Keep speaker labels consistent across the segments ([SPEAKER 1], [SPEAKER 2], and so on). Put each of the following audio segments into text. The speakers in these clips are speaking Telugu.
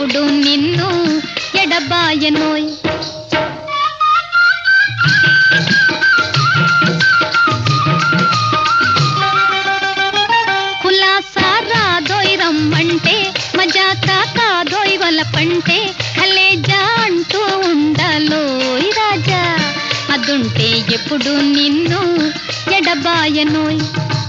[SPEAKER 1] ఎప్పుడు నిన్ను ఎడబాయనోయ్ కులాసారా దోయ్ రమ్మంటే మజాకా కాదోయ్ వలపంటే కలేజా అంటూ ఉండాలోయ్ రాజా అదుంటే ఎప్పుడు నిన్ను ఎడబాయనోయ్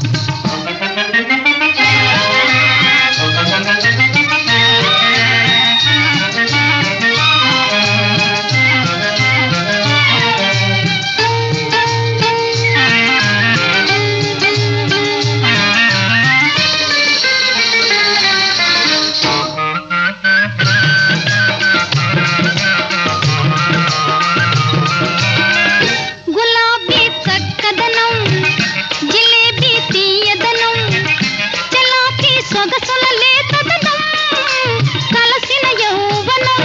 [SPEAKER 1] గులాబీ చక్కదనం జిలేబీ తీయదనం చలాకీ సొగసుల లేతదనం కలసిన యౌవనం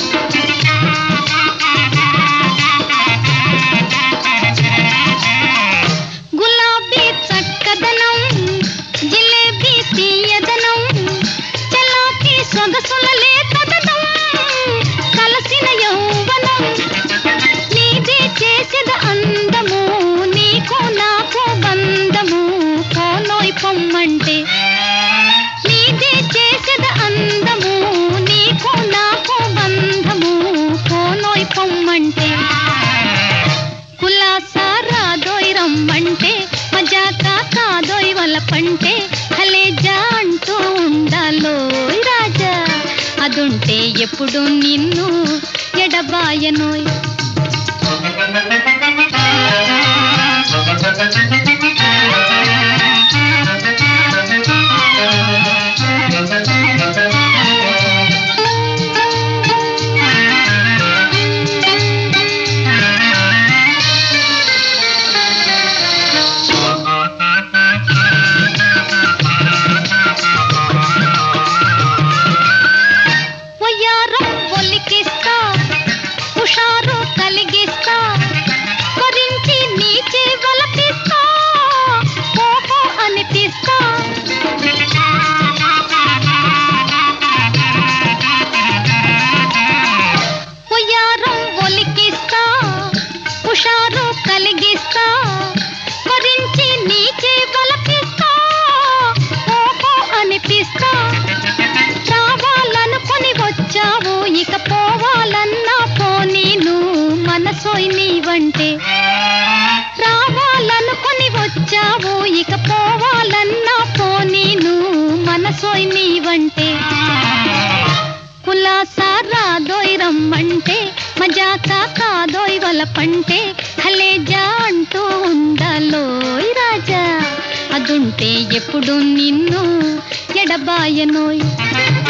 [SPEAKER 1] గులాబీ చక్కదనం జిలేబీ తీయదనం చలాకీ సొగసుల లేతదనం కలసిన యౌవనం నీదే చేసేద అందము నీకు నాకు బంధము కోనోయ్ పొమ్మంటే నీదే చేసేద అందము నీకు నాకు బంధము కోనోయ్ పొమ్మంటే కులాసారా దోయ్ రమ్మంటే మజాకా కాదోయ్ వలపంటే కలేజా అంటూ ఉండాలోయ్ రాజా అదుంటే ఎప్పుడు నిన్ను ఎడబాయనోయ్ వయ్యారం ఒలికిస్తా హుషారు కలిగిస్తా వరించి నీచే వలపిస్తా ఓహో అనిపిస్తా వయ్యారం ఒలికిస్తా హుషారు కలిగిస్తా వరించి నీచే వలపిస్తా ఓహో అనిపిస్తా రావాలనుకొని వచ్చావు ఇక పోవాలన్నా పోనీను మనసోయ్ నీవంటే రావాలనుకొని వచ్చావు ఇక పోవాలన్నా పోనీను మనసోయ్ నీవంటే కులాసారా దోయ్ రమ్మంటే మజాకా కాదోయ్ వలపంటే కలేజా అంటూ ఉండాలోయ్ రాజా అదుంటే ఎప్పుడు నిన్ను ఎడబాయనోయ్